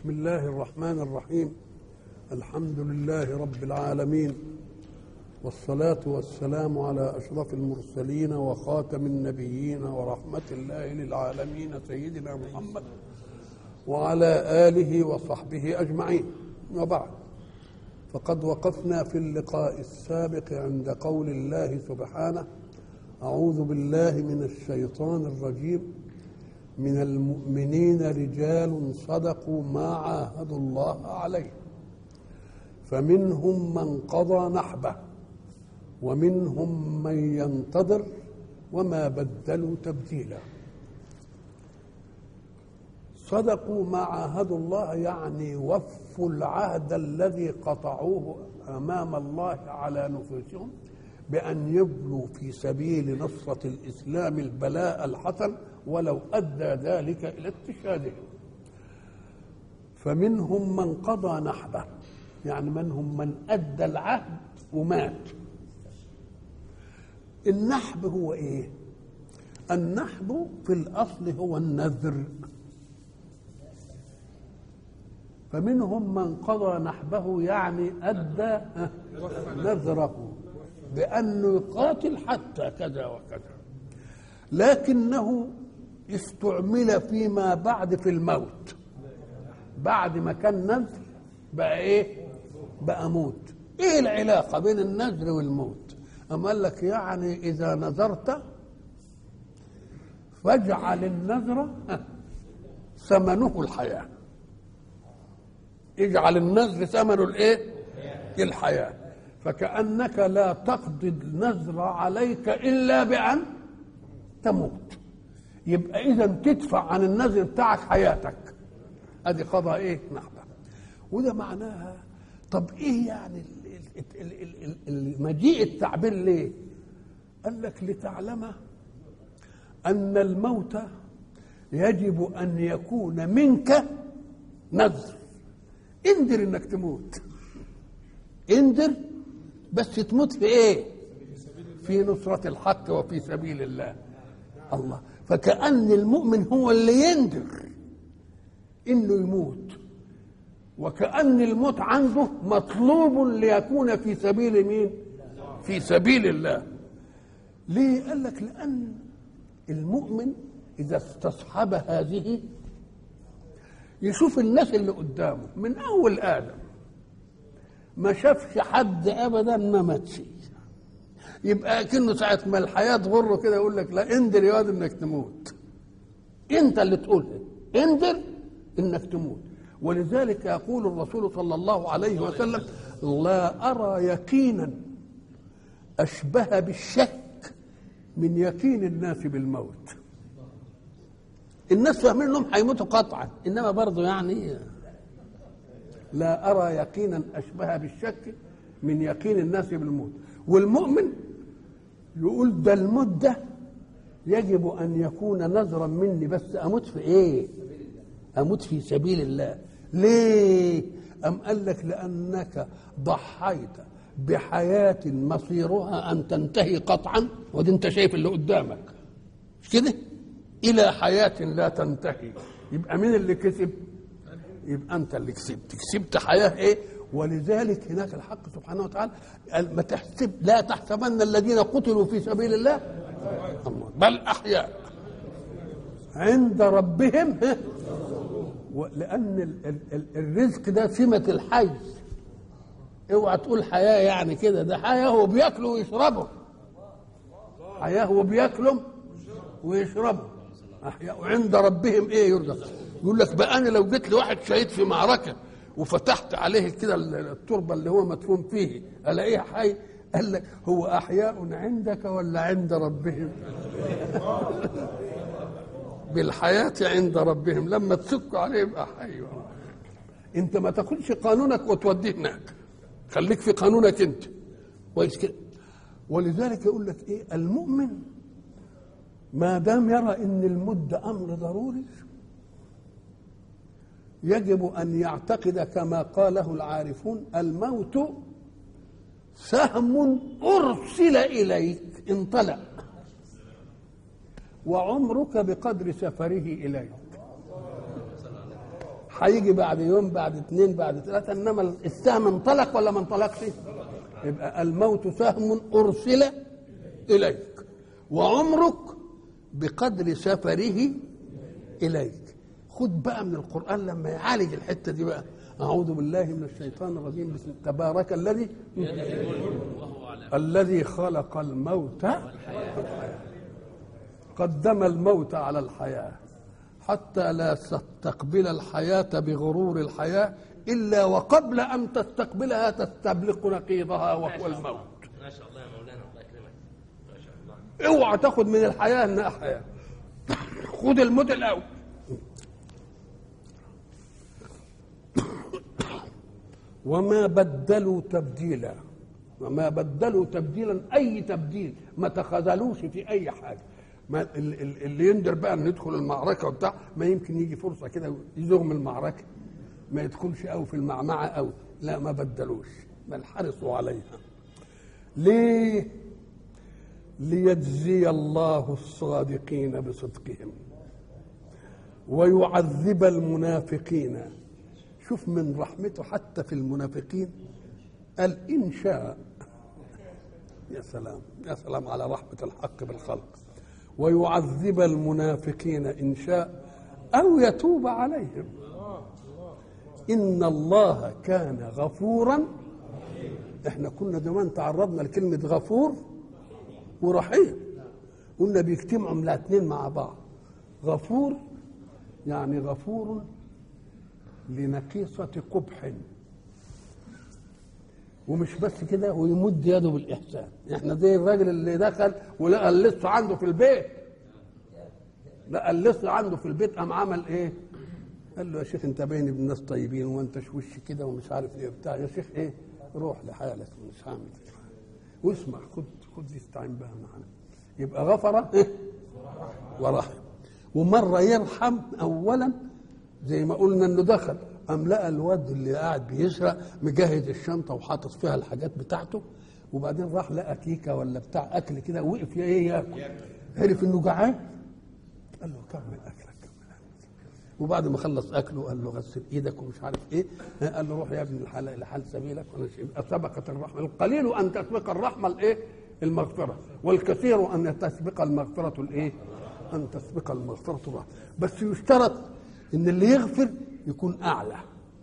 بسم الله الرحمن الرحيم الحمد لله رب العالمين والصلاة والسلام على أشرف المرسلين وخاتم النبيين ورحمة الله للعالمين سيدنا محمد وعلى آله وصحبه أجمعين وبعد فقد وقفنا في اللقاء السابق عند قول الله سبحانه أعوذ بالله من الشيطان الرجيم من المؤمنين رجال صدقوا ما عاهدوا الله عليه فمنهم من قضى نحبه ومنهم من ينتظر وما بدلوا تبديلا صدقوا ما عاهدوا الله يعني وفوا العهد الذي قطعوه امام الله على نفوسهم بان يبلوا في سبيل نصره الاسلام البلاء الحسن ولو ادى ذلك الى استشهادهم فمنهم من قضى نحبه يعني منهم من ادى العهد ومات النحب هو ايه النحب في الاصل هو النذر فمنهم من قضى نحبه يعني ادى نذره بانه يقاتل حتى كذا وكذا لكنه استعمل فيما بعد في الموت بعد ما كان نذر بقى ايه بقى موت ايه العلاقه بين النذر والموت أم قال لك يعني إذا نذرت فاجعل النذر ثمنه الحياة اجعل النذر ثمنه الايه الحياة فكأنك لا تقضي النذر عليك إلا بأن تموت يبقى إذا تدفع عن النذر بتاعك حياتك ادي قضى ايه نحبه وده معناها طب ايه يعني مجيء التعبير ليه قال لك لتعلم ان الموت يجب ان يكون منك نذر اندر انك تموت اندر بس تموت في ايه في نصرة الحق وفي سبيل الله الله فكأن المؤمن هو اللي يندر انه يموت وكأن الموت عنده مطلوب ليكون في سبيل مين؟ في سبيل الله. ليه؟ قال لك لأن المؤمن إذا استصحب هذه يشوف الناس اللي قدامه من أول آدم ما شافش حد أبدا ما ماتش يبقى كأنه ساعة ما الحياة تغره كده يقول لك لا اندر يا واد انك تموت انت اللي تقولها اندر انك تموت ولذلك يقول الرسول صلى الله عليه وسلم لا أرى يقينا أشبه بالشك من يقين الناس بالموت الناس فاهمين انهم هيموتوا قطعا انما برضه يعني لا ارى يقينا اشبه بالشك من يقين الناس بالموت والمؤمن يقول ده الموت ده يجب ان يكون نذرا مني بس اموت في ايه اموت في سبيل الله ليه ام قال لك لانك ضحيت بحياه مصيرها ان تنتهي قطعا ودي انت شايف اللي قدامك مش كده الى حياه لا تنتهي يبقى مين اللي كسب يبقى انت اللي كسبت كسبت حياه ايه ولذلك هناك الحق سبحانه وتعالى قال ما تحسب لا تحسبن الذين قتلوا في سبيل الله بل احياء عند ربهم لان الرزق ده سمه الحي اوعى تقول حياه يعني كده ده حياه هو بياكلوا ويشربوا حياه هو بياكلوا ويشربوا احياء وعند ربهم ايه يرزق يقول لك بقى انا لو جيت لواحد شهيد في معركه وفتحت عليه كده التربه اللي هو مدفون فيه الاقيه حي قال لك هو احياء عندك ولا عند ربهم بالحياة عند ربهم لما تسك عليه يبقى حي انت ما تاخدش قانونك وتوديه هناك خليك في قانونك انت كويس كده ولذلك يقول لك ايه المؤمن ما دام يرى ان المدة امر ضروري يجب ان يعتقد كما قاله العارفون الموت سهم ارسل اليك انطلق وعمرك بقدر سفره اليك هيجي بعد يوم بعد اثنين بعد ثلاثة إنما السهم انطلق ولا ما انطلقش يبقى الموت سهم أرسل إليك وعمرك بقدر سفره إليك خد بقى من القرآن لما يعالج الحتة دي بقى أعوذ بالله من الشيطان الرجيم بسم تبارك الذي الذي خلق الموت والحياة قدم الموت على الحياة حتى لا تستقبل الحياة بغرور الحياة إلا وقبل أن تستقبلها تستبلق نقيضها وهو الموت ما شاء الله يا مولانا الله يكرمك ما شاء الله اوعى تاخد من الحياة انها حياة خد الموت الأول وما بدلوا تبديلا وما بدلوا تبديلا اي تبديل ما تخاذلوش في اي حاجه ما ال- ال- اللي يندر بقى ان يدخل المعركه وبتاع ما يمكن يجي فرصه كده يزغم المعركه ما يدخلش قوي في المعمعه قوي لا ما بدلوش بل حرصوا عليها ليه ليجزي الله الصادقين بصدقهم ويعذب المنافقين شوف من رحمته حتى في المنافقين قال إن شاء يا سلام يا سلام على رحمة الحق بالخلق ويعذب المنافقين إن شاء أو يتوب عليهم إن الله كان غفورا احنا كنا زمان تعرضنا لكلمة غفور ورحيم قلنا بيجتمعوا من الاثنين مع بعض غفور يعني غفور لنقيصة قبح ومش بس كده ويمد يده بالإحسان احنا زي الراجل اللي دخل ولقى اللص عنده في البيت لقى اللص عنده في البيت قام عمل ايه قال له يا شيخ انت باين ابن ناس طيبين وانت وش كده ومش عارف ايه بتاع يا شيخ ايه روح لحالك مش هعمل كده. واسمع خد خد دي استعين بها معنا يبقى غفر إيه؟ ورحم ومره يرحم اولا زي ما قلنا انه دخل قام لقى الواد اللي قاعد بيسرق مجهز الشنطه وحاطط فيها الحاجات بتاعته وبعدين راح لقى كيكه ولا بتاع اكل كده وقف يا ايه ياكل عرف انه جعان قال له كمل اكلك كمل أكلك. وبعد ما خلص اكله قال له غسل ايدك ومش عارف ايه قال له روح يا ابن الحلال لحال سبيلك وانا يبقى سبقت الرحمه القليل ان تسبق الرحمه الايه المغفره والكثير ان تسبق المغفره الايه ان تسبق المغفره الرحمه بس يشترط ان اللي يغفر يكون اعلى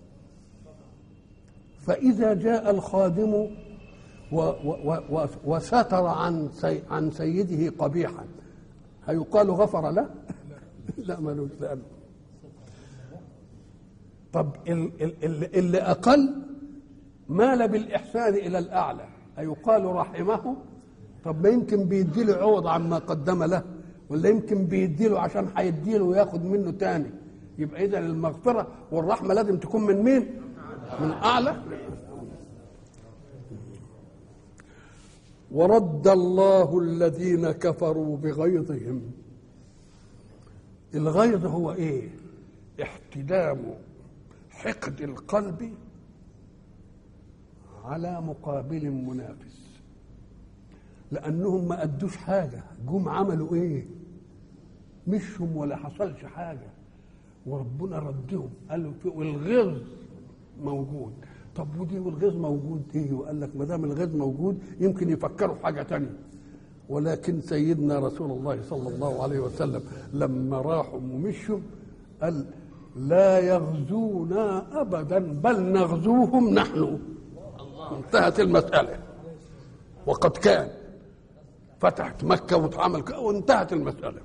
فاذا جاء الخادم و و و و وستر عن سي عن سيده قبيحا هيقال غفر له؟ لا ملوش لأنه طب ال- ال- ال- اللي أقل مال بالإحسان إلى الأعلى أيقال رحمه طب ما يمكن بيديله عوض عما قدم له ولا يمكن بيديله عشان هيديله وياخد منه تاني يبقى إذا المغفرة والرحمة لازم تكون من مين؟ من أعلى ورد الله الذين كفروا بغيظهم الغيظ هو ايه احتدام حقد القلب على مقابل منافس لانهم ما ادوش حاجه جم عملوا ايه مشهم ولا حصلش حاجه وربنا ردهم قالوا في- والغيظ موجود طب ودي والغيظ موجود ايه وقال لك ما دام الغيظ موجود يمكن يفكروا في حاجه تانية ولكن سيدنا رسول الله صلى الله عليه وسلم لما راحوا ومشوا قال لا يغزونا ابدا بل نغزوهم نحن انتهت المساله وقد كان فتحت مكه واتعمل ك- وانتهت المساله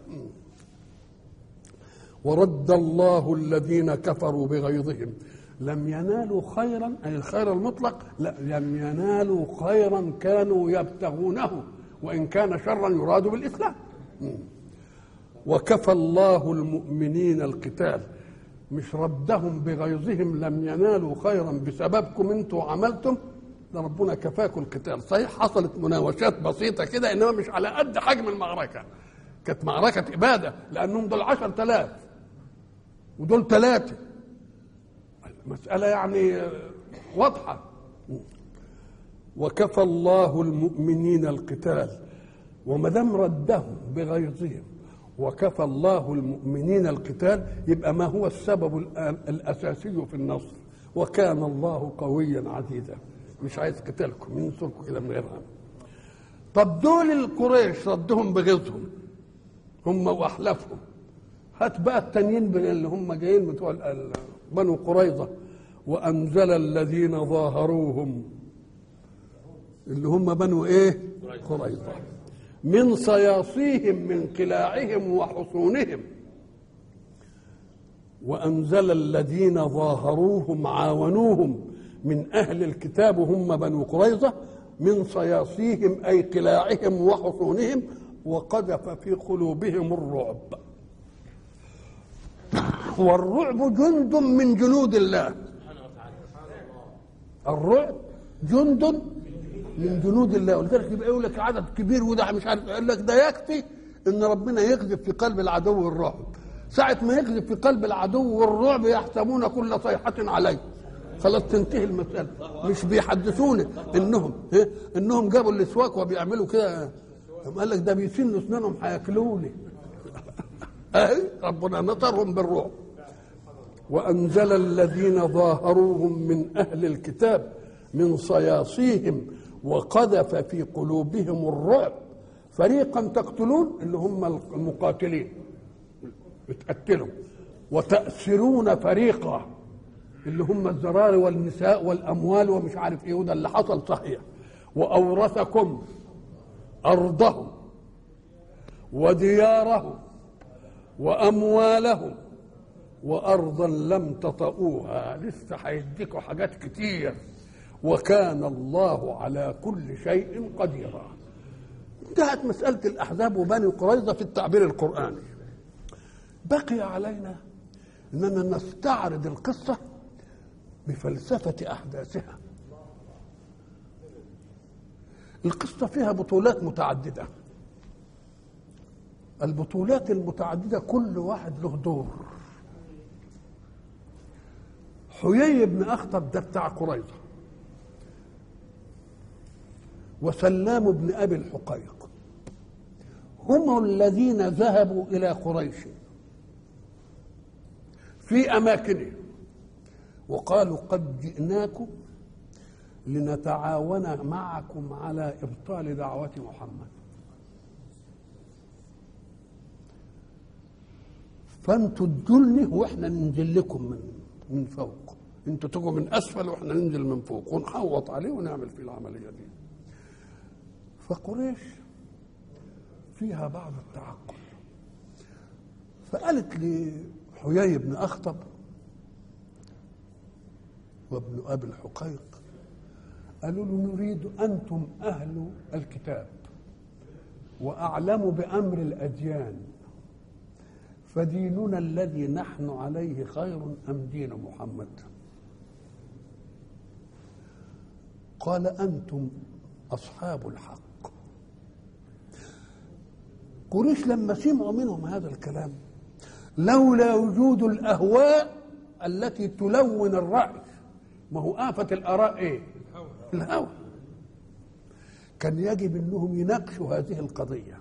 ورد الله الذين كفروا بغيظهم لم ينالوا خيرا اي الخير المطلق لا لم ينالوا خيرا كانوا يبتغونه وان كان شرا يراد بالاسلام مم. وكفى الله المؤمنين القتال مش ردهم بغيظهم لم ينالوا خيرا بسببكم انتم عملتم ده ربنا كفاكم القتال صحيح حصلت مناوشات بسيطه كده انما مش على قد حجم المعركه كانت معركه اباده لانهم دول عشر تلاف ودول ثلاثه مسألة يعني واضحة وكفى الله المؤمنين القتال وما دام ردهم بغيظهم وكفى الله المؤمنين القتال يبقى ما هو السبب الآن الاساسي في النصر وكان الله قويا عزيزا مش عايز قتالكم ينصركم الى من غيرها طب دول القريش ردهم بغيظهم هم واحلافهم هات بقى التانيين بين اللي هم جايين بتوع ال- ال- بنو قريظه وانزل الذين ظاهروهم اللي هم بنو ايه قريظه من صياصيهم من قلاعهم وحصونهم وانزل الذين ظاهروهم عاونوهم من اهل الكتاب هم بنو قريظه من صياصيهم اي قلاعهم وحصونهم وقذف في قلوبهم الرعب والرعب جند من جنود الله الرعب جند من جنود الله ولذلك يبقى يقول لك عدد كبير وده مش عارف يقول لك ده يكفي ان ربنا يقذف في قلب العدو الرعب ساعة ما يقذف في قلب العدو الرعب يحسبون كل صيحة عليه خلاص تنتهي المسألة مش بيحدثونا انهم إيه؟ انهم جابوا الاسواق وبيعملوا كده قال لك ده بيسنوا اسنانهم هياكلوني اهي ربنا نطرهم بالرعب وانزل الذين ظاهروهم من اهل الكتاب من صياصيهم وقذف في قلوبهم الرعب فريقا تقتلون اللي هم المقاتلين بتقتلوا وتأسرون فريقا اللي هم الزرار والنساء والأموال ومش عارف ايه وده اللي حصل صحيح وأورثكم أرضهم وديارهم وأموالهم وأرضا لم تطئوها لسه هيديكوا حاجات كتير وكان الله على كل شيء قديرا انتهت مسألة الأحزاب وبني قريظة في التعبير القرآني بقي علينا أننا نستعرض القصة بفلسفة أحداثها القصة فيها بطولات متعددة البطولات المتعددة كل واحد له دور حيي بن أخطب ده بتاع قريظة وسلام بن أبي الحقيق هم الذين ذهبوا إلى قريش في أماكنهم وقالوا قد جئناكم لنتعاون معكم على إبطال دعوة محمد فانتوا تدلني واحنا ننزل لكم من من فوق انتوا تجوا من اسفل واحنا ننزل من فوق ونحوط عليه ونعمل فيه العمليه دي فقريش فيها بعض التعقل فقالت لحيي بن اخطب وابن ابي الحقيق قالوا له نريد انتم اهل الكتاب واعلم بامر الاديان فديننا الذي نحن عليه خير ام دين محمد قال انتم اصحاب الحق قريش لما سمعوا منهم هذا الكلام لولا وجود الاهواء التي تلون الراي ما هو آفة الآراء إيه؟ الهوى كان يجب أنهم يناقشوا هذه القضية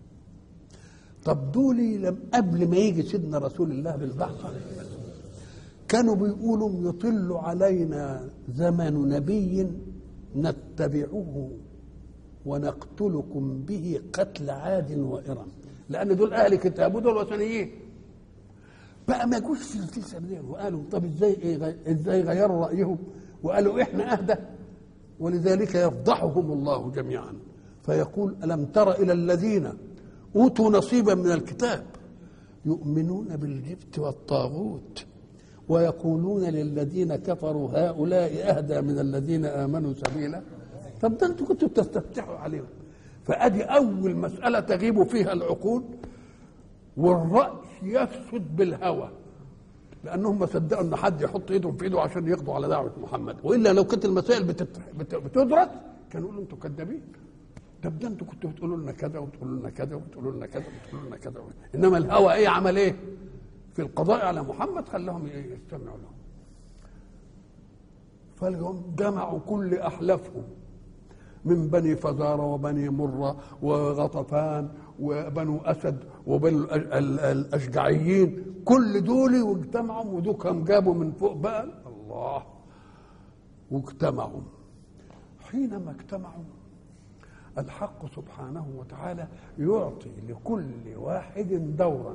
طب دولي لم قبل ما يجي سيدنا رسول الله بالبحث كانوا بيقولوا يطل علينا زمن نبي نتبعه ونقتلكم به قتل عاد وإرم لأن دول أهل كتاب ودول وثنيين بقى ما جوش في السلسله دي وقالوا طب ازاي ايه ازاي غيروا رايهم وقالوا احنا اهدى ولذلك يفضحهم الله جميعا فيقول الم تر الى الذين اوتوا نصيبا من الكتاب يؤمنون بالجبت والطاغوت ويقولون للذين كفروا هؤلاء اهدى من الذين امنوا سبيلا طب ده انتوا كنتوا بتستفتحوا عليهم فادي اول مساله تغيب فيها العقول والرأي يفسد بالهوى لأنهم ما صدقوا إن حد يحط إيدهم في إيده عشان يقضوا على دعوة محمد وإلا لو كانت المسائل بتت... بت... بتدرس كانوا يقولوا أنتوا كذابين طب ده أنتوا كنتوا بتقولوا لنا كذا وتقولوا لنا كذا وتقولوا لنا كذا وتقولوا لنا كذا إنما الهوى إيه عمل إيه؟ في القضاء على محمد خلاهم يستمعوا له فاليوم جمعوا كل أحلافهم من بني فزارة وبني مرة وغطفان وبنو أسد وبنو الأ- ال- الأشجعيين كل دول واجتمعوا ودوكهم جابوا من فوق بقى الله واجتمعوا حينما اجتمعوا الحق سبحانه وتعالى يعطي لكل واحد دورا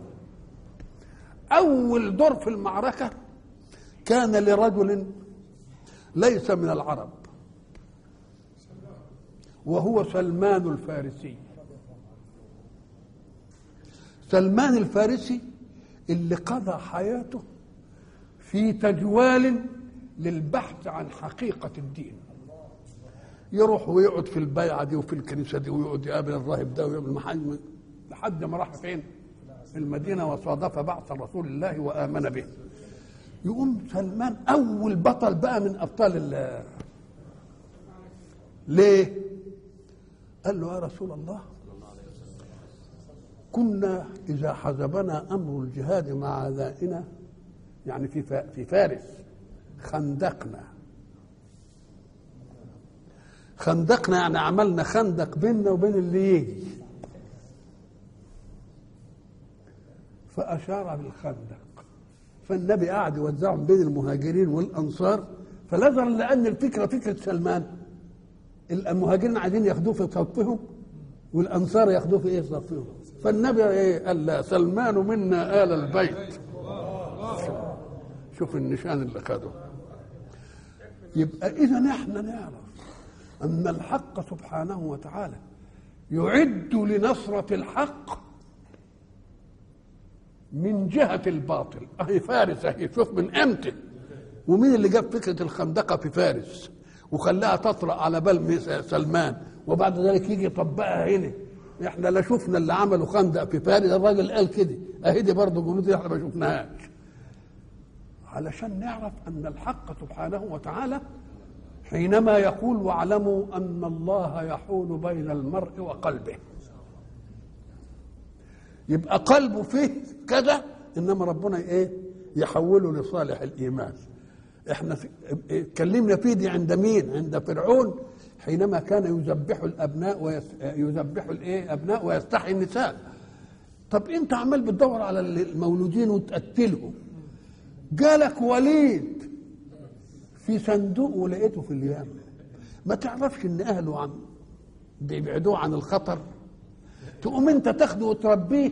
أول دور في المعركة كان لرجل ليس من العرب وهو سلمان الفارسي سلمان الفارسي اللي قضى حياته في تجوال للبحث عن حقيقة الدين يروح ويقعد في البيعة دي وفي الكنيسة دي ويقعد يقابل الراهب ده ويقابل محل لحد ما راح فين؟ المدينة وصادف بعث رسول الله وآمن به يقوم سلمان أول بطل بقى من أبطال ال ليه؟ قال له يا رسول الله كنا إذا حزبنا أمر الجهاد مع أعدائنا يعني في فا- في فارس خندقنا خندقنا يعني عملنا خندق بيننا وبين اللي يجي فأشار بالخندق فالنبي قعد يوزعهم بين المهاجرين والأنصار فنظرا لأن الفكرة فكرة سلمان المهاجرين عايزين ياخدوه في صفهم والأنصار ياخدوه في إيه صفهم فالنبي إيه قال لا سلمان منا آل البيت شوف النشان اللي خده يبقى إذا احنا نعرف أن الحق سبحانه وتعالى يعد لنصرة الحق من جهة الباطل أهي فارس أهي شوف من أمتى ومين اللي جاب فكرة الخندقة في فارس وخلاها تطرأ على بال سلمان وبعد ذلك يجي يطبقها هنا احنا لا شفنا اللي عملوا خندق في فارس الراجل قال كده اهي دي برضه جنود احنا ما شفناهاش علشان نعرف ان الحق سبحانه وتعالى حينما يقول واعلموا ان الله يحول بين المرء وقلبه يبقى قلبه فيه كذا انما ربنا ايه يحوله لصالح الايمان احنا في- اتكلمنا فيه دي عند مين عند فرعون حينما كان يذبح الابناء ويس... يذبح الايه ابناء ويستحيي النساء طب انت عمال بتدور على المولودين وتقتلهم جالك وليد في صندوق ولقيته في اليمن ما تعرفش ان اهله عن بيبعدوه عن الخطر تقوم انت تاخده وتربيه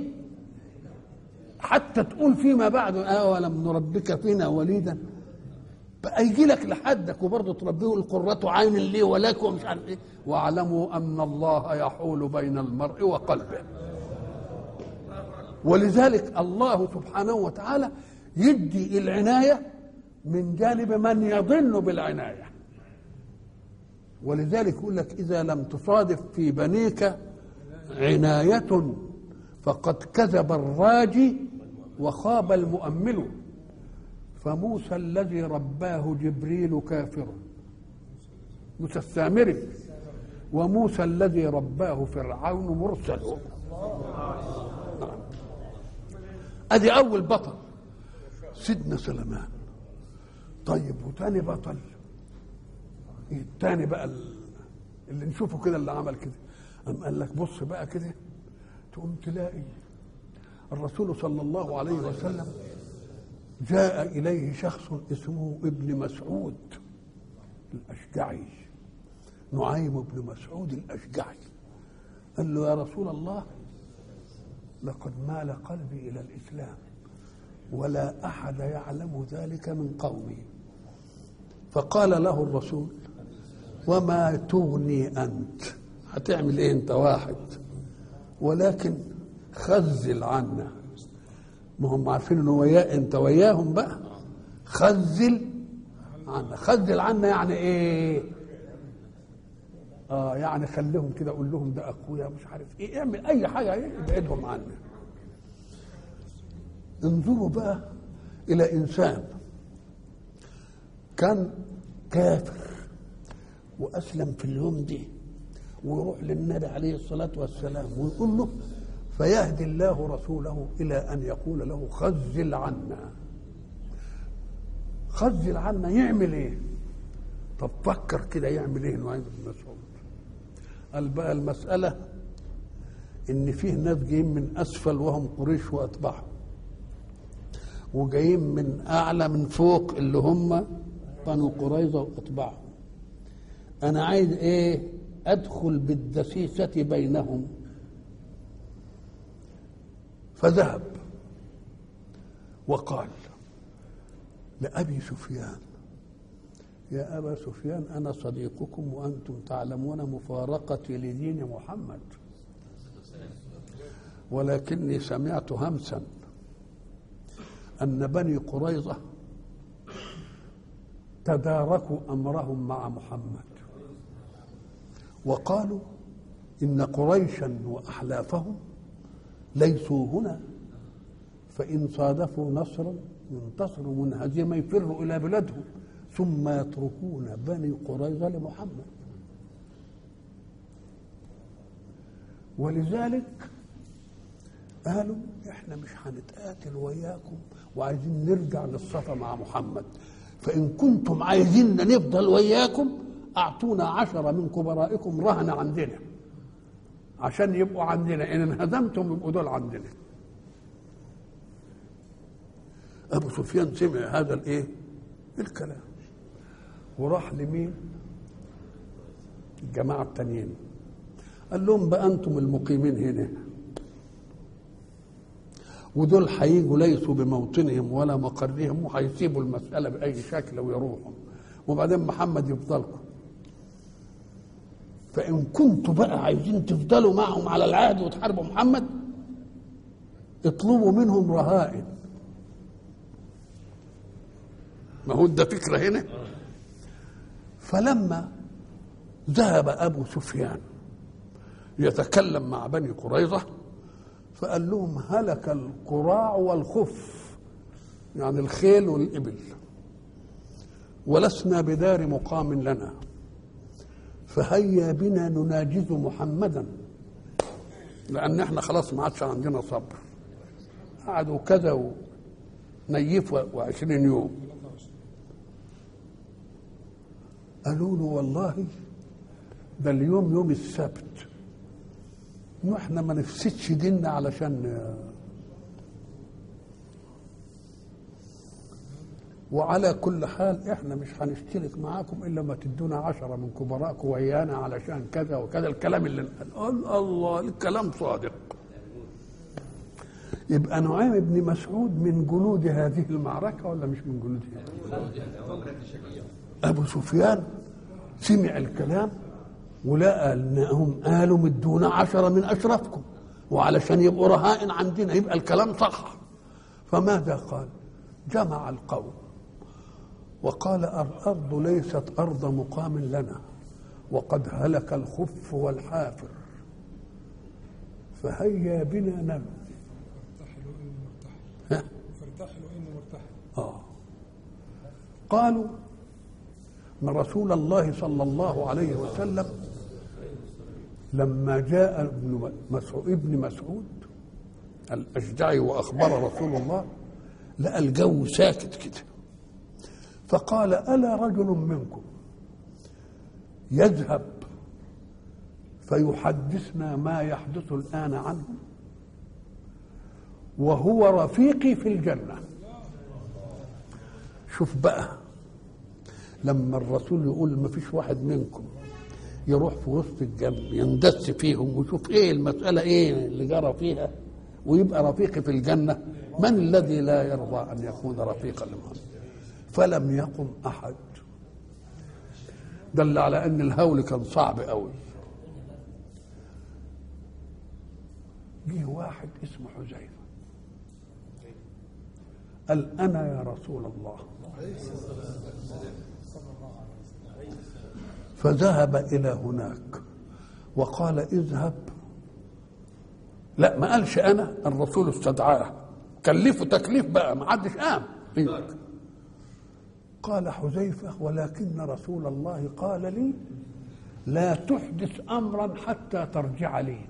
حتى تقول فيما بعد اولم نربك فينا وليدا بقى يجي لك لحدك وبرضه تربيه القرة عين لي ولك ومش عارف ايه واعلموا ان الله يحول بين المرء وقلبه ولذلك الله سبحانه وتعالى يدي العناية من جانب من يظن بالعناية ولذلك يقول لك إذا لم تصادف في بنيك عناية فقد كذب الراجي وخاب المؤمل فموسى الذي رباه جبريل كافر موسى السامري وموسى الذي رباه فرعون مرسل ادي اول بطل سيدنا سليمان طيب وتاني بطل التاني بقى ال- اللي نشوفه كده اللي عمل كده قام قال لك بص بقى كده تقوم تلاقي الرسول صلى الله عليه وسلم جاء اليه شخص اسمه ابن مسعود الاشجعي نعيم بن مسعود الاشجعي قال له يا رسول الله لقد مال قلبي الى الاسلام ولا احد يعلم ذلك من قومي فقال له الرسول وما تغني انت هتعمل ايه انت واحد ولكن خزل عنا ما هم عارفين انه وياه انت وياهم بقى خزل عنا خزل عنا يعني ايه اه يعني خليهم كده قول لهم ده اخويا مش عارف ايه اعمل اي حاجه ايه ابعدهم عنا انظروا بقى الى انسان كان كافر واسلم في اليوم دي ويروح للنبي عليه الصلاه والسلام ويقول له فيهدي الله رسوله الى ان يقول له خزل عنا خزل عنا يعمل ايه طب فكر كده يعمل ايه نعيم بن مسعود قال بقى المسألة إن فيه ناس جايين من أسفل وهم قريش وأتباعهم وجايين من أعلى من فوق اللي هم بنو قريظة وأتباعهم أنا عايز إيه أدخل بالدسيسة بينهم فذهب وقال لأبي سفيان يا أبا سفيان أنا صديقكم وأنتم تعلمون مفارقتي لدين محمد ولكني سمعت همسا أن بني قريظة تداركوا أمرهم مع محمد وقالوا إن قريشا وأحلافهم ليسوا هنا فإن صادفوا نصرا ينتصروا من هزيمة يفروا إلى بلادهم ثم يتركون بني قريظة لمحمد ولذلك قالوا احنا مش هنتقاتل وياكم وعايزين نرجع للصفا مع محمد فإن كنتم عايزيننا نفضل وياكم أعطونا عشرة من كبرائكم رهن عندنا عشان يبقوا عندنا إن انهزمتم يبقوا دول عندنا أبو سفيان سمع هذا الإيه؟ الكلام وراح لمين؟ الجماعة التانيين قال لهم بقى أنتم المقيمين هنا ودول هيجوا ليسوا بموطنهم ولا مقرهم وهيسيبوا المسألة بأي شكل ويروحوا وبعدين محمد يفضلكم فإن كنتوا بقى عايزين تفضلوا معهم على العهد وتحاربوا محمد اطلبوا منهم رهائن ما هو ده فكرة هنا فلما ذهب أبو سفيان يتكلم مع بني قريظة فقال لهم هلك القراع والخف يعني الخيل والإبل ولسنا بدار مقام لنا فهيا بنا نناجز محمدا لأن احنا خلاص ما عادش عندنا صبر قعدوا كذا ونيف وعشرين يوم قالوا له والله ده اليوم يوم السبت واحنا ما نفسدش ديننا علشان وعلى كل حال احنا مش هنشترك معاكم الا ما تدونا عشرة من كبرائكم ويانا علشان كذا وكذا الكلام اللي قال الله الكلام صادق يبقى نعيم بن مسعود من جنود هذه المعركة ولا مش من جنودها أبو سفيان سمع الكلام ولقى انهم قالوا مدونا عشرة من اشرافكم وعلشان يبقوا رهائن عندنا يبقى الكلام صح فماذا قال جمع القوم وقال الارض ليست ارض مقام لنا وقد هلك الخف والحافر فهيا بنا نم فارتحلوا إن مرتحل ها؟ فارتحلوا إن مرتحل آه. قالوا ان رسول الله صلى الله عليه وسلم لما جاء ابن مسعود ابن مسعود الاشجعي واخبر رسول الله لقى الجو ساكت كده فقال الا رجل منكم يذهب فيحدثنا ما يحدث الان عنه وهو رفيقي في الجنه شوف بقى لما الرسول يقول ما فيش واحد منكم يروح في وسط الجنب يندس فيهم ويشوف ايه المسألة ايه اللي جرى فيها ويبقى رفيقي في الجنة من الذي لا يرضى أن يكون رفيقا لمن فلم يقم أحد دل على أن الهول كان صعب قوي جه واحد اسمه حذيفة قال أنا يا رسول الله فذهب إلى هناك وقال اذهب لا ما قالش أنا الرسول استدعاه كلفه تكليف بقى ما حدش قام قال حذيفة ولكن رسول الله قال لي لا تحدث أمرا حتى ترجع لي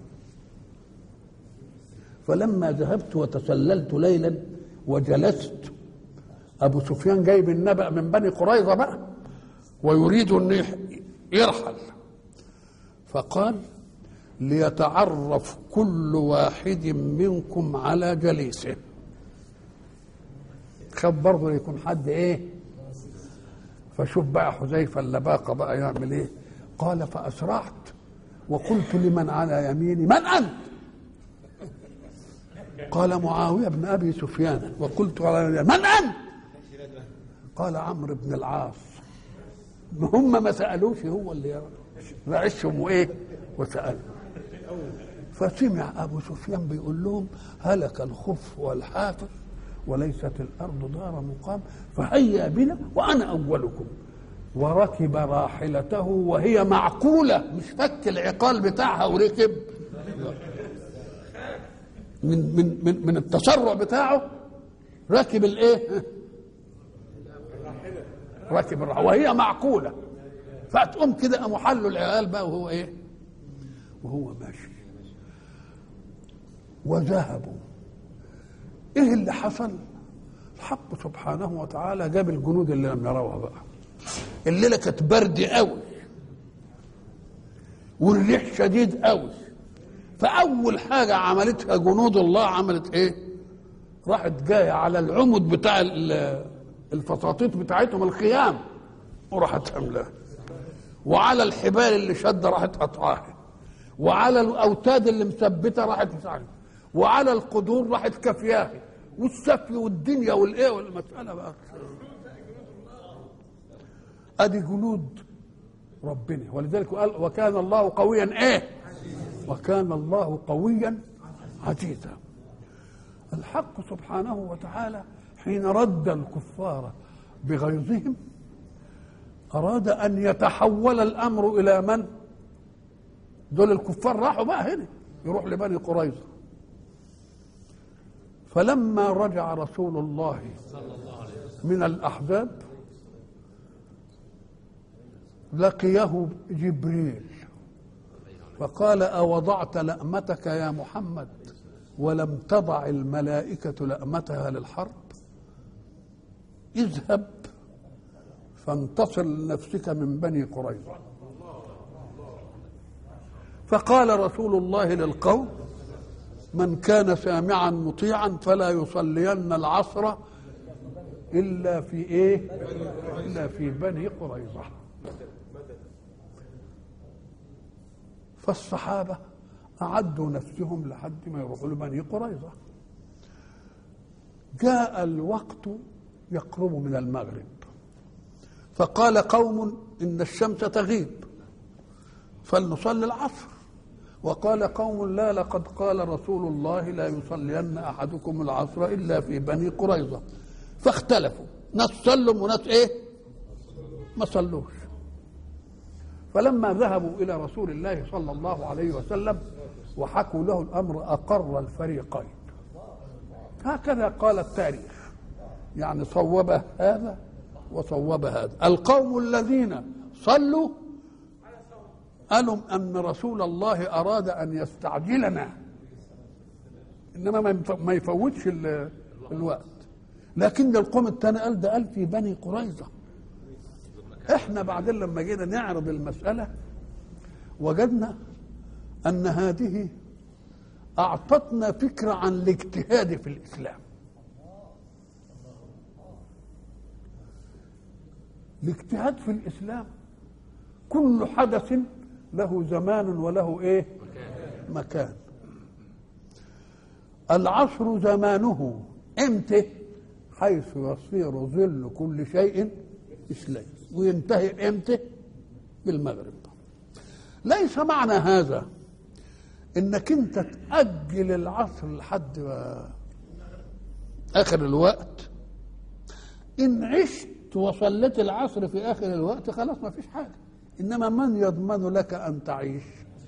فلما ذهبت وتسللت ليلا وجلست أبو سفيان جايب النبأ من بني قريظة بقى ويريد أن يرحل فقال ليتعرف كل واحد منكم على جليسه خد برضه يكون حد ايه فشوف بقى حذيفه اللباقه بقى يعمل ايه قال فاسرعت وقلت لمن على يميني من انت قال معاويه بن ابي سفيان وقلت على يميني من انت قال عمرو بن العاص هم ما سالوش هو اللي رعشهم وايه وسال فسمع ابو سفيان بيقول لهم هلك الخف والحافر وليست الارض دار مقام فهيا بنا وانا اولكم وركب راحلته وهي معقوله مش فك العقال بتاعها وركب من من من من التسرع بتاعه راكب الايه؟ راكب الراحله وهي معقوله فتقوم كده قاموا حلوا العيال بقى وهو ايه؟ وهو ماشي وذهبوا ايه اللي حصل؟ الحق سبحانه وتعالى جاب الجنود اللي لم يروها بقى الليله كانت برد قوي والريح شديد قوي فاول حاجه عملتها جنود الله عملت ايه راحت جايه على العمد بتاع ال- الفساطيط بتاعتهم الخيام وراحت حملها وعلى الحبال اللي شده راحت قطعاها وعلى الاوتاد اللي مثبته راحت مساعدة وعلى القدور راحت كافياها والسفي والدنيا والايه والمساله بقى ادي جنود ربنا ولذلك قال وكان الله قويا ايه وكان الله قويا عزيزا الحق سبحانه وتعالى حين رد الكفار بغيظهم اراد ان يتحول الامر الى من دول الكفار راحوا بقى هنا يروح لبني قريظه فلما رجع رسول الله من الاحزاب لقيه جبريل فقال أوضعت لأمتك يا محمد ولم تضع الملائكة لأمتها للحرب اذهب فانتصر لنفسك من بني قريظة فقال رسول الله للقوم من كان سامعا مطيعا فلا يصلين العصر إلا في إيه إلا في بني قريظة فالصحابة أعدوا نفسهم لحد ما يروحوا لبني قريظة جاء الوقت يقرب من المغرب فقال قوم إن الشمس تغيب فلنصلي العصر وقال قوم لا لقد قال رسول الله لا يصلين أحدكم العصر إلا في بني قريظة فاختلفوا ناس صلوا وناس إيه ما صلوش فلما ذهبوا الى رسول الله صلى الله عليه وسلم وحكوا له الامر اقر الفريقين هكذا قال التاريخ يعني صوب هذا وصوب هذا القوم الذين صلوا قالوا ان رسول الله اراد ان يستعجلنا انما ما ينف- ما يفوتش ال- الوقت لكن القوم الثاني قال ده قال في بني قريظه احنا بعدين لما جينا نعرض المسألة وجدنا أن هذه أعطتنا فكرة عن الاجتهاد في الإسلام الاجتهاد في الإسلام كل حدث له زمان وله إيه مكان العصر زمانه امتى حيث يصير ظل كل شيء إسلام وينتهي امتى بالمغرب ليس معنى هذا انك انت تأجل العصر لحد ما اخر الوقت ان عشت وصليت العصر في اخر الوقت خلاص ما فيش حاجه انما من يضمن لك ان تعيش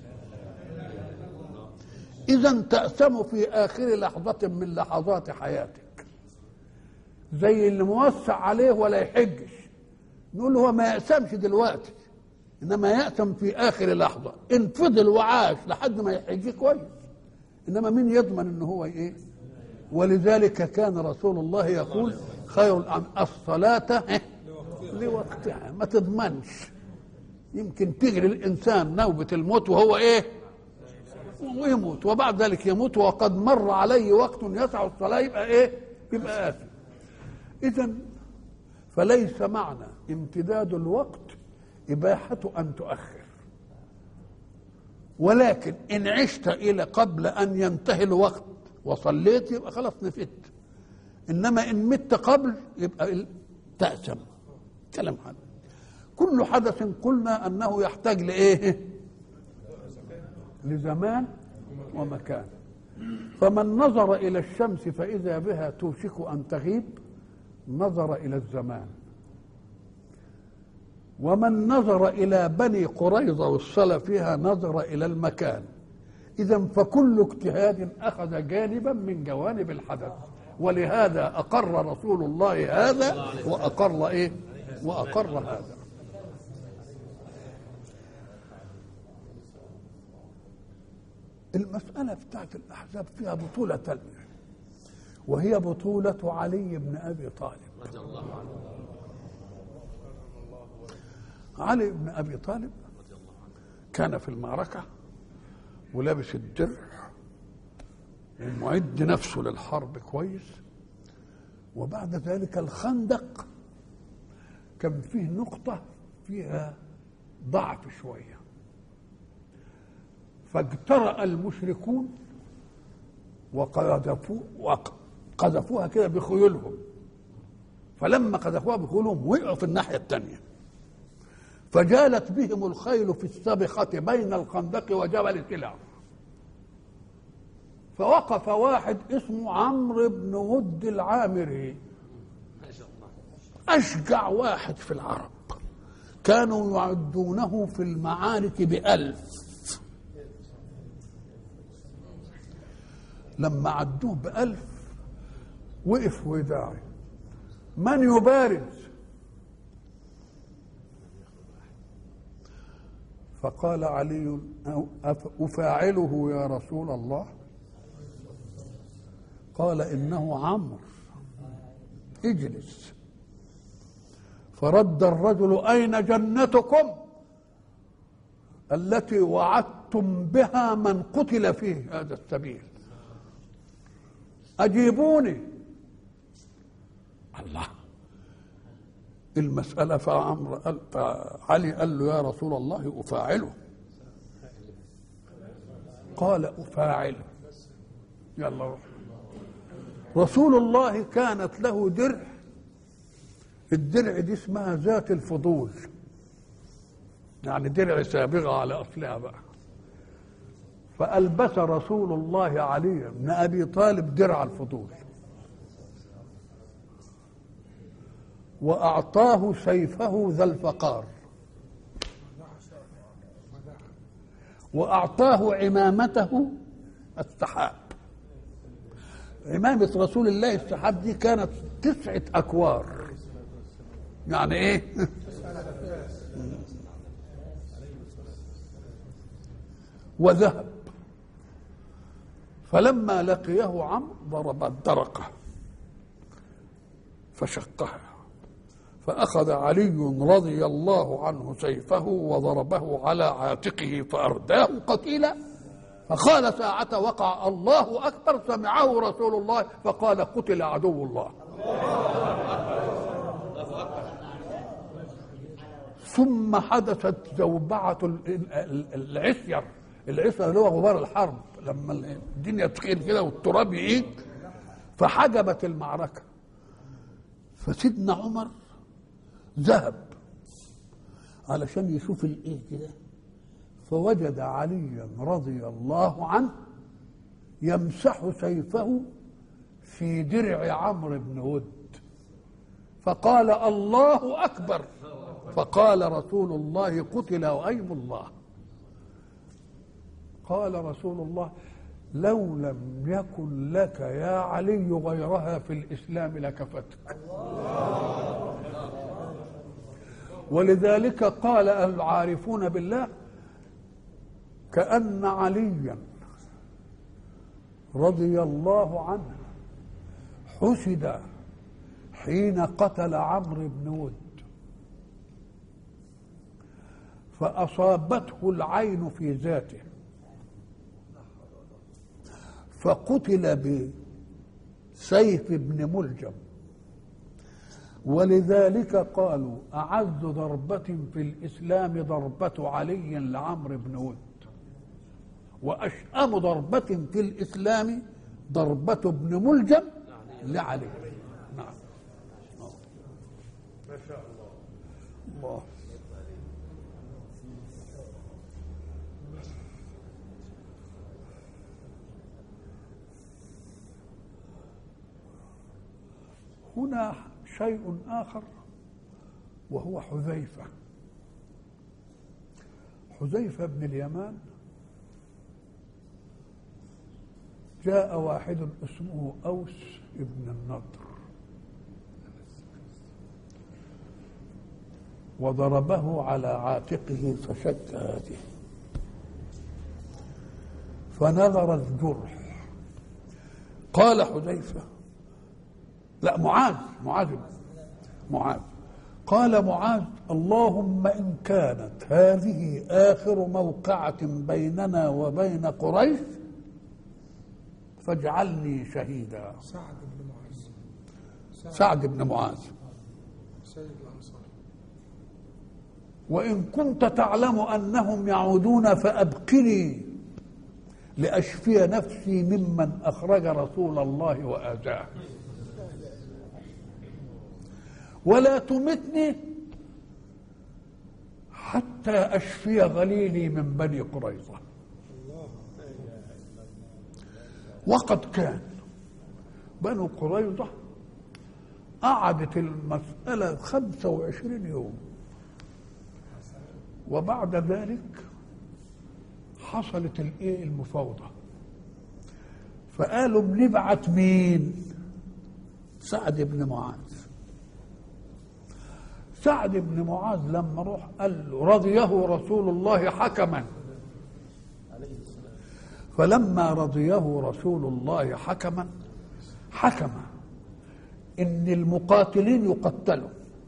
اذا تأسم في اخر لحظه من لحظات حياتك زي اللي موسع عليه ولا يحجش نقول هو ما يأسمش دلوقتي انما يأسم في اخر لحظه ان فضل وعاش لحد ما يحج كويس انما مين يضمن ان هو ايه ولذلك كان رسول الله يقول خير الأعمال الصلاة إيه؟ لوقتها ما تضمنش يمكن تجري الانسان نوبه الموت وهو ايه ويموت وبعد ذلك يموت وقد مر عليه وقت يسع الصلاه يبقى ايه يبقى آثم اذا فليس معنى امتداد الوقت اباحه ان تؤخر ولكن ان عشت الى قبل ان ينتهي الوقت وصليت يبقى خلاص نفدت انما ان مت قبل يبقى ال- تأثم كلام حد كل حدث قلنا انه يحتاج لايه لزمان ومكان فمن نظر الى الشمس فاذا بها توشك ان تغيب نظر الى الزمان ومن نظر الى بني قريظه والصلاه فيها نظر الى المكان اذا فكل اجتهاد اخذ جانبا من جوانب الحدث ولهذا اقر رسول الله هذا واقر ايه واقر هذا المسألة بتاعت الأحزاب فيها بطولة تانية وهي بطولة علي بن أبي طالب رضي الله عنه علي بن أبي طالب كان في المعركة ولابس الدرع ومعد نفسه للحرب كويس وبعد ذلك الخندق كان فيه نقطة فيها ضعف شوية فاجترأ المشركون وقذفوا وقذفوها كده بخيولهم فلما قذفوها بخيولهم وقعوا في الناحية الثانية فجالت بهم الخيل في السبخة بين الخندق وجبل سلع فوقف واحد اسمه عمرو بن ود العامري ما شاء الله أشجع واحد في العرب كانوا يعدونه في المعارك بألف لما عدوه بألف وقف وداعي من يبارز فقال علي أف- أفاعله يا رسول الله قال إنه عمرو اجلس فرد الرجل أين جنتكم التي وعدتم بها من قتل فيه هذا السبيل أجيبوني الله المسألة فعمر قال فعلي قال له يا رسول الله أفاعله قال أفاعله يلا روح رسول الله كانت له درع الدرع دي اسمها ذات الفضول يعني درع سابغة على أصلها بقى فألبس رسول الله علي بن أبي طالب درع الفضول وأعطاه سيفه ذا الفقار وأعطاه عمامته السحاب عمامة رسول الله السحاب دي كانت تسعة أكوار يعني إيه وذهب فلما لقيه عمرو ضرب الدرقة فشقها فأخذ علي رضي الله عنه سيفه وضربه على عاتقه فأرداه قتيلا فقال ساعة وقع الله أكبر سمعه رسول الله فقال قتل عدو الله ثم حدثت زوبعة ال- ال- العسير العسير اللي هو غبار الحرب لما الدنيا تخيل كده والتراب يعيد فحجبت المعركة فسيدنا عمر ذهب علشان يشوف الايه كده فوجد عليا رضي الله عنه يمسح سيفه في درع عمرو بن ود فقال الله اكبر فقال رسول الله قتل وايم الله قال رسول الله لو لم يكن لك يا علي غيرها في الاسلام لكفتك ولذلك قال العارفون بالله كأن عليا رضي الله عنه حسد حين قتل عمرو بن ود فأصابته العين في ذاته فقتل بسيف ابن ملجم ولذلك قالوا أعز ضربة في الإسلام ضربة علي لعمرو بن ود وأشأم ضربة في الإسلام ضربة ابن ملجم لعلي نعم ما شاء الله الله هنا شيء آخر وهو حذيفة حذيفة بن اليمان جاء واحد اسمه أوس بن النضر وضربه على عاتقه فشد هذه فنظر الجرح قال حذيفة لا معاذ معاذ معاذ قال معاذ اللهم إن كانت هذه آخر موقعة بيننا وبين قريش فاجعلني شهيدا سعد بن معاذ سعد بن معاذ سيد الأنصار وإن كنت تعلم أنهم يعودون فأبقني لأشفي نفسي ممن أخرج رسول الله وآذاه ولا تمتني حتى أشفي غليلي من بني قريظة وقد كان بنو قريظة قعدت المسألة خمسة وعشرين يوم وبعد ذلك حصلت الايه المفاوضة فقالوا بنبعت مين سعد بن معاذ سعد بن معاذ لما روح قال له رضيه رسول الله حكما فلما رضيه رسول الله حكما حكم ان المقاتلين يقتلوا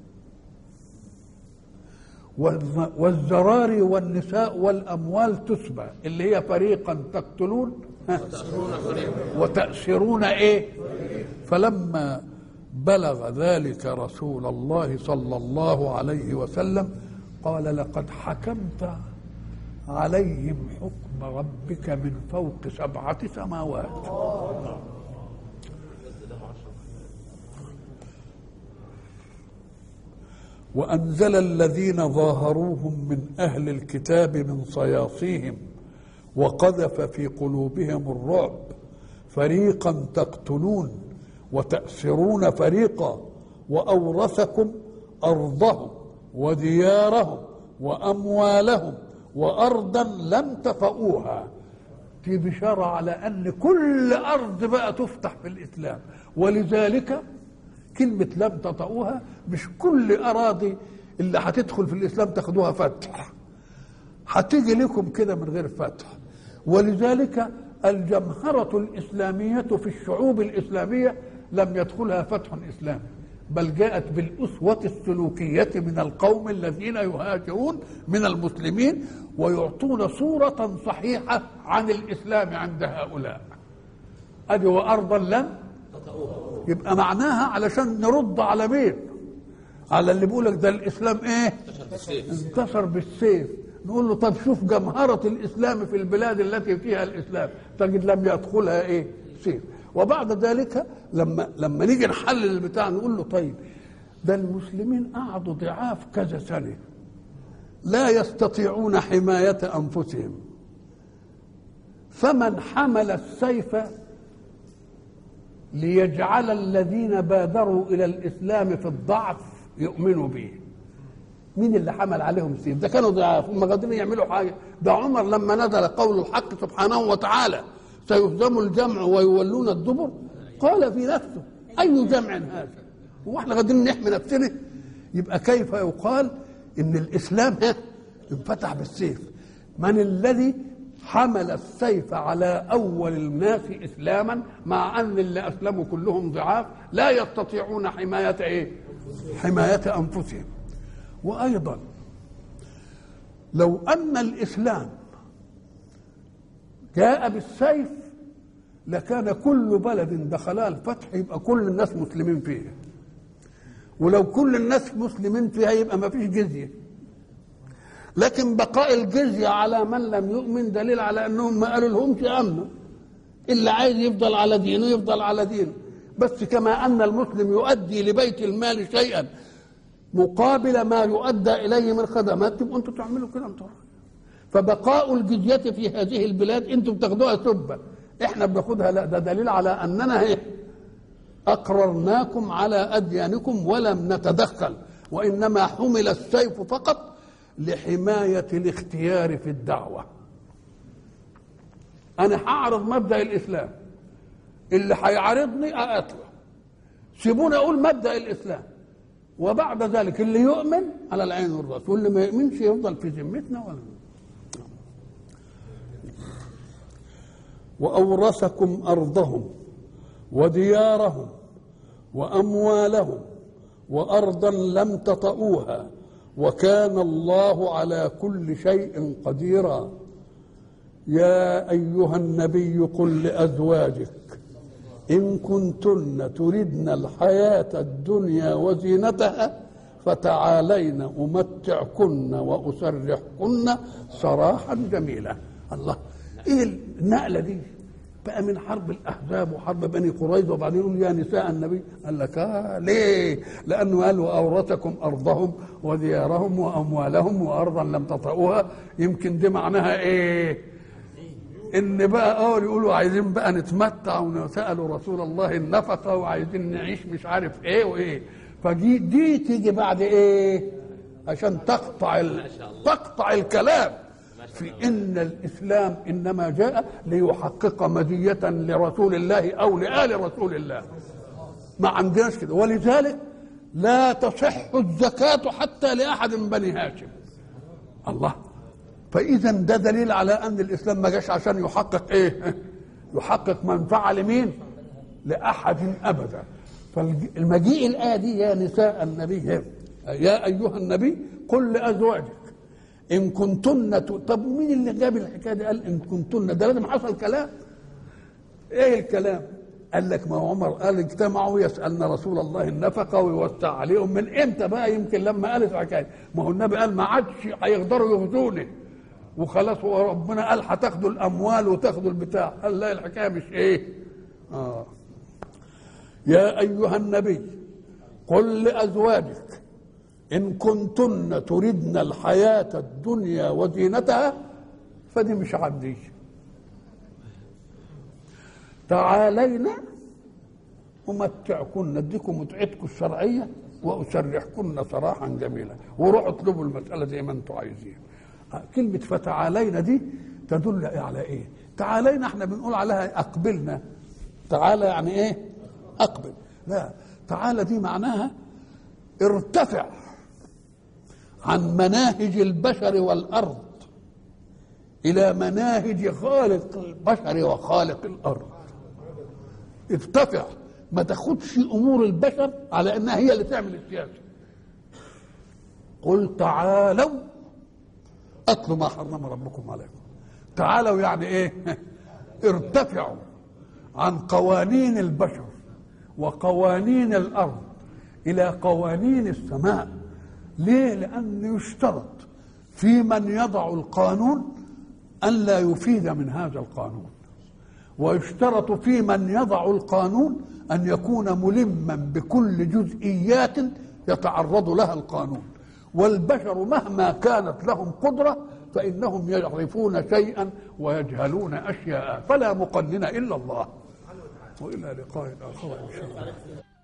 والز- والزراري والنساء والاموال تسبى اللي هي فريقا تقتلون ها، وتأسرون ايه فلما بلغ ذلك رسول الله صلى الله عليه وسلم قال لقد حكمت عليهم حكم ربك من فوق سبعة سماوات وأنزل الذين ظاهروهم من أهل الكتاب من صياصيهم وقذف في قلوبهم الرعب فريقا تقتلون وتأسرون فريقا وأورثكم أرضهم وديارهم وأموالهم وأرضا لم تطئوها في بشارة على أن كل أرض بقى تفتح في الإسلام ولذلك كلمة لم تطئوها مش كل أراضي اللي هتدخل في الإسلام تاخدوها فتح هتيجي لكم كده من غير فتح ولذلك الجمهرة الإسلامية في الشعوب الإسلامية لم يدخلها فتح إسلامي بل جاءت بالأسوة السلوكية من القوم الذين يهاجرون من المسلمين ويعطون صورة صحيحة عن الإسلام عند هؤلاء أدي وأرضا لم يبقى معناها علشان نرد على مين على اللي بيقول لك ده الإسلام إيه انتصر بالسيف نقول له طب شوف جمهرة الإسلام في البلاد التي فيها الإسلام تجد لم يدخلها إيه سيف وبعد ذلك لما لما نيجي نحلل البتاع نقول له طيب ده المسلمين قعدوا ضعاف كذا سنة لا يستطيعون حماية أنفسهم فمن حمل السيف ليجعل الذين بادروا إلى الإسلام في الضعف يؤمنوا به مين اللي حمل عليهم السيف ده كانوا ضعاف هم قادرين يعملوا حاجة ده عمر لما نزل قول الحق سبحانه وتعالى سيهزم الجمع ويولون الدبر قال في نفسه أي جمع هذا هو احنا قادرين نحمي نفسنا يبقى كيف يقال ان الاسلام ها انفتح بالسيف من الذي حمل السيف على اول الناس اسلاما مع ان اللي اسلموا كلهم ضعاف لا يستطيعون حمايه ايه حمايه انفسهم وايضا لو أن الإسلام جاء بالسيف لكان كل بلد دخلها الفتح يبقى كل الناس مسلمين فيها ولو كل الناس مسلمين فيها يبقى ما فيش جزية لكن بقاء الجزية على من لم يؤمن دليل على أنهم ما قالوا لهمش أمنوا اللي عايز يفضل على دينه يفضل على دينه بس كما أن المسلم يؤدي لبيت المال شيئا مقابل ما يؤدى إليه من خدمات تبقوا أنتم تعملوا كده أنتم فبقاء الجزية في هذه البلاد أنتم بتاخدوها سبة احنا بناخدها لا ده دليل على أننا إيه أقررناكم على أديانكم ولم نتدخل وإنما حمل السيف فقط لحماية الاختيار في الدعوة أنا هعرض مبدأ الإسلام اللي هيعارضني أقتله سيبوني أقول مبدأ الإسلام وبعد ذلك اللي يؤمن على العين والراس واللي ما يؤمنش يفضل في ذمتنا ولا وأورثكم أرضهم وديارهم وأموالهم وأرضا لم تطئوها وكان الله على كل شيء قديرا يا أيها النبي قل لأزواجك إن كنتن تردن الحياة الدنيا وزينتها فتعالين أمتعكن وأسرحكن سراحا جميلا الله إيه النقلة دي بقى من حرب الأحزاب وحرب بني قريظة وبعدين يقول يا نساء النبي قال لك آه ليه لأنه قال وأورثكم أرضهم وديارهم وأموالهم وأرضا لم تطئوها يمكن دي معناها إيه ان بقى اه يقولوا عايزين بقى نتمتع وسالوا رسول الله النفقه وعايزين نعيش مش عارف ايه وايه فدي دي تيجي بعد ايه عشان تقطع ال... تقطع الكلام في ان الاسلام انما جاء ليحقق مزيه لرسول الله او لال رسول الله ما عندناش كده ولذلك لا تصح الزكاه حتى لاحد من بني هاشم الله فاذا ده دليل على ان الاسلام ما جاش عشان يحقق ايه يحقق منفعه لمين لاحد ابدا فالمجيء الايه دي يا نساء النبي يا ايها النبي قل لازواجك ان كنتن ت... طب ومين اللي جاب الحكايه دي قال ان كنتن ده لازم حصل كلام ايه الكلام قال لك ما هو عمر قال اجتمعوا يسالن رسول الله النفقه ويوسع عليهم من امتى بقى يمكن لما قالت الحكايه ما هو النبي قال ما عادش هيقدروا يغزوني وخلاص وربنا قال هتاخدوا الاموال وتاخدوا البتاع قال لا الحكايه مش ايه اه يا ايها النبي قل لازواجك ان كنتن تردن الحياه الدنيا وزينتها فدي مش عندي تعالينا امتعكن اديكم متعتكم الشرعيه واسرحكن سراحا جميلا وروحوا اطلبوا المساله زي ما انتم عايزين كلمة فتعالينا دي تدل على ايه؟ تعالينا احنا بنقول عليها اقبلنا تعالى يعني ايه؟ اقبل لا تعالى دي معناها ارتفع عن مناهج البشر والارض الى مناهج خالق البشر وخالق الارض ارتفع ما تاخدش امور البشر على انها هي اللي تعمل السياسه قل تعالوا اتلوا ما حرم ربكم عليكم تعالوا يعني ايه ارتفعوا عن قوانين البشر وقوانين الارض الى قوانين السماء ليه لان يشترط في من يضع القانون ان لا يفيد من هذا القانون ويشترط في من يضع القانون ان يكون ملما بكل جزئيات يتعرض لها القانون والبشر مهما كانت لهم قدرة فإنهم يعرفون شيئا ويجهلون أشياء فلا مقنن إلا الله وإلى لقاء آخر إن شاء الله